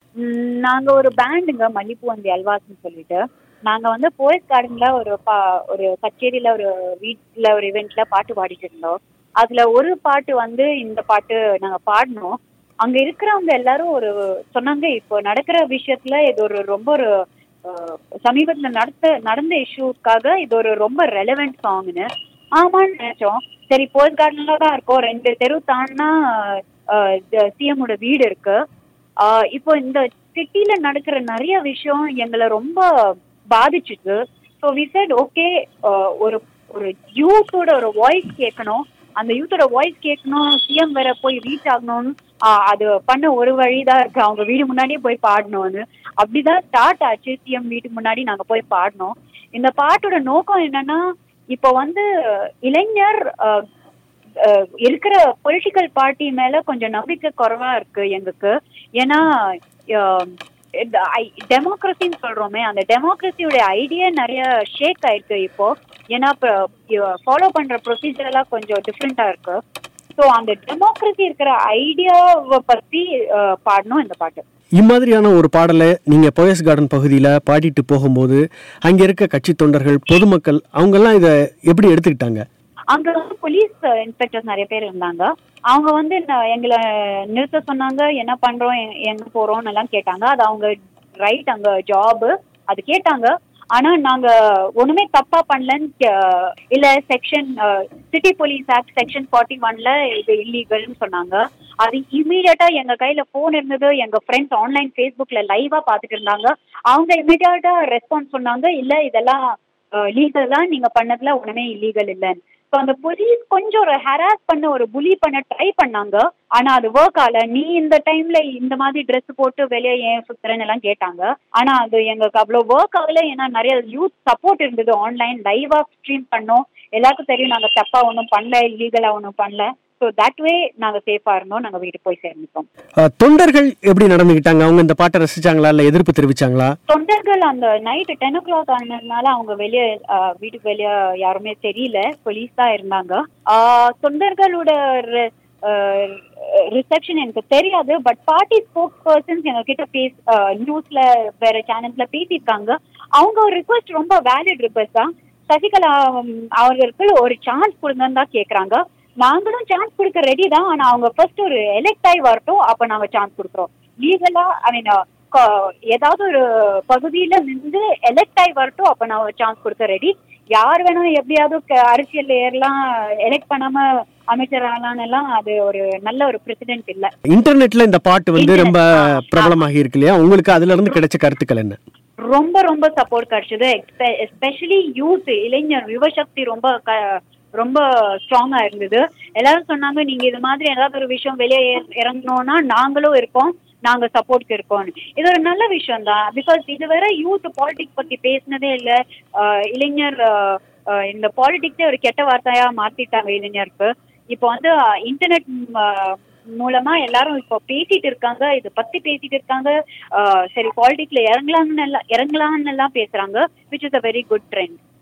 ம், நாங்க ஒரு பேண்டுங்க மல்லிப்பூ அந்த அல்வாஸ்ன்னு சொல்லிட்டு நாங்க வந்து போயஸ் கார்டன்ல ஒரு பா ஒரு கச்சேரியில ஒரு வீட்ல ஒரு இவெண்ட்ல பாட்டு பாடிட்டு இருந்தோம் அதுல ஒரு பாட்டு வந்து இந்த பாட்டு நாங்க பாடினோம் அங்க இருக்கிறவங்க எல்லாரும் ஒரு சொன்னாங்க இப்போ நடக்கிற விஷயத்துல இது ஒரு ரொம்ப ஒரு அஹ், சமீபத்துல நடத்த நடந்த இஷ்யூக்காக இது ஒரு ரொம்ப ரெலவெண்ட் சாங்னு ஆமான்னு நினைச்சோம் சரி போயஸ் கார்டன்ல தான் இருக்கோம் ரெண்டு தெரு தாண்டினா சிஎம்மோட வீடு இருக்கு ஆஹ் இப்போ இந்த சிட்டில நடக்கிற நிறைய விஷயம் எங்களை ரொம்ப பாதிச்சுது ஸோ வி said ஓகே ஒரு ஒரு யூத்தோட ஒரு வாய்ஸ் கேட்கணும் அந்த யூத்தோட வாய்ஸ் கேட்கணும் சிஎம் வேற போய் ரீச் ஆகணும்னு ஆஹ் அது பண்ண ஒரு வழிதான் இருக்கு அவங்க வீடு முன்னாடியே போய் பாடணும்னு அப்படிதான் ஸ்டார்ட் ஆச்சு சிஎம் வீட்டுக்கு முன்னாடி நாங்க போய் பாடினோம் இந்த பாட்டோட நோக்கம் என்னன்னா இப்போ வந்து இளைஞர் ஆஹ் அஹ் இருக்கிற பொலிட்டிக்கல் பார்ட்டி மேல கொஞ்சம் நம்பிக்கை குறைவா இருக்கு எங்களுக்கு ஏன்னா டெமோக்ரஸின்னு சொல்றோமே அந்த டெமோக்ரஸியோட ஐடியா நிறைய ஷேக் ஆயிருக்கு இப்போ ஏன்னா ஃபாலோ பண்ற ப்ரொசீஜர் எல்லாம் கொஞ்சம் டிஃப்ரெண்டா இருக்கு ஸோ அந்த டெமோக்ரஸி இருக்கிற ஐடியாவை பத்தி அஹ், பாடணும் இந்த பாட்டு இம்மாதிரியான ஒரு பாடலை நீங்க போயஸ் கார்டன் பகுதியில பாடிட்டு போகும்போது அங்க இருக்க கட்சி தொண்டர்கள் பொதுமக்கள் அவங்கெல்லாம் இதை எப்படி எடுத்துக்கிட்டாங்க அங்க வந்து போலீஸ் இன்ஸ்பெக்டர்ஸ் நிறைய பேர் இருந்தாங்க அவங்க வந்து ந- எங்களை நிறுத்த சொன்னாங்க என்ன பண்றோம் எ- எங்க போறோம்னு எல்லாம் கேட்டாங்க அது அவங்க ரைட் அங்க ஜாப் அது கேட்டாங்க ஆனா நாங்க ஒண்ணுமே தப்பா பண்ணலன்னு கே- இல்ல section city police act section forty ஒன்ல இது இல்லீகல்னு சொன்னாங்க அது இமீடியட்டா எங்க கையில போன் இருந்தது எங்க ஃப்ரெண்ட்ஸ் ஆன்லைன் ஃபேஸ்புக்ல லைவா பாத்துட்டு இருந்தாங்க அவங்க இமீடியட்டா ரெஸ்பான்ஸ் சொன்னாங்க இல்ல இதெல்லாம் லீகல் தான் நீங்க பண்ணதுல ஒண்ணுமே இல்லீகல் இல்லைன்னு ஸோ அந்த போலீஸ் கொஞ்சம் ஒரு ஹராஸ் பண்ண ஒரு புலி பண்ண ட்ரை பண்ணாங்க ஆனா அது ஒர்க் ஆகல நீ இந்த டைம்ல இந்த மாதிரி ட்ரெஸ் போட்டு வெளியே ஏன் சுத்துறேன்னு எல்லாம் கேட்டாங்க ஆனா அது எங்களுக்கு அவ்வளவு ஒர்க் ஆகல ஏன்னா நிறைய யூத் சப்போர்ட் இருந்தது ஆன்லைன் லைவா ஸ்ட்ரீம் பண்ணோம் எல்லாருக்கும் தெரியும் நாங்க தப்பா ஒன்றும் பண்ணல இல்லீகலா ஒன்றும் பண்ணல ஸோ தட் வே நாங்க சேஃபா இருந்தோம் நாங்க வீட்டுக்கு போய் சேர்ந்துட்டோம் அஹ், தொண்டர்கள் எப்படி நடந்துக்கிட்டாங்க அவங்க இந்த பாட்டை ரசிச்சாங்களா இல்ல எதிர்ப்பு தெரிவிச்சாங்களா தொண்டர்கள் அந்த நைட்டு டென் ஓ கிளாக் ஆனதுனால அவங்க வெளியே வீட்டுக்கு வெளியே யாருமே தெரியல போலீஸ் தான் இருந்தாங்க ஆஹ் தொண்டர்களோட ரிசப்ஷன் எனக்கு தெரியாது பட் பார்ட்டி ஸ்போக்ஸ் பர்சன்ஸ் எங்க கிட்ட பேச நியூஸ்ல வேற சேனல்ஸ்ல பேசியிருக்காங்க அவங்க ஒரு ரிக்வஸ்ட் ரொம்ப வேலிட் ரிக்வஸ்ட் தான் சசிகலா உம், அவர்களுக்கு ஒரு சான்ஸ் கொடுங்கன்னு தான் கேக்குறாங்க நாங்களும் சான்ஸ் கொடுக்க ரெடி தான் ஆனா அவங்க ஃபர்ஸ்ட் ஒரு எலெக்ட் ஆகி வரட்டும் அப்ப நாங்க சான்ஸ் கொடுக்குறோம் லீகலா ஐ மீன் ஏதாவது ஒரு பகுதியில நின்று எலெக்ட் ஆகி வரட்டும் அப்ப நான் சான்ஸ் கொடுக்க ரெடி யார் வேணும் எப்படியாவது க- அரசியல்ல ஏறலாம் எலெக்ட் பண்ணாம அமைச்சர் ஆகலாம்னு எல்லாம் அது ஒரு நல்ல ஒரு பிரசிடென்ட் இல்ல இன்டர்நெட்ல இந்த பாட்டு வந்து Internet, ரொம்ப ஆ, ஆ. பிரபலமாகி இருக்கு இல்லையா உங்களுக்கு அதுல இருந்து கிடைச்ச கருத்துக்கள் என்ன ரொம்ப ரொம்ப சப்போர்ட் கிடைச்சது எஸ்பெஷலி யூத் இளைஞர் யுவசக்தி ரொம்ப க- ரொம்ப ஸ்ட்ராங்கா இருந்தது எல்லாரும் சொன்னாங்க நீங்க இது மாதிரி ஏதாவது ஒரு விஷயம் வெளியே இற- இறங்கணும்னா நாங்களும் இருக்கோம் நாங்க சப்போர்ட்க்கு இருக்கோம்னு இது ஒரு நல்ல விஷயம் தான் பிகாஸ் இதுவரை யூத் பாலிடிக்ஸ் பத்தி பேசினதே இல்ல ஆஹ் இளைஞர் ஆஹ் ஆஹ் இந்த பாலிடிக்ஸே ஒரு கெட்ட வார்த்தையா மாத்திட்டாங்க இளைஞருக்கு இப்போ வந்து இன்டர்நெட் மூலமா எல்லாரும் இப்போ பேசிட்டு இருக்காங்க இதை பத்தி பேசிட்டு இருக்காங்க ஆஹ் சரி பாலிடிக்ஸ்ல இறங்கலாம்னு எல்லாம் இறங்கலாம்னு எல்லாம் பேசுறாங்க which is a very good trend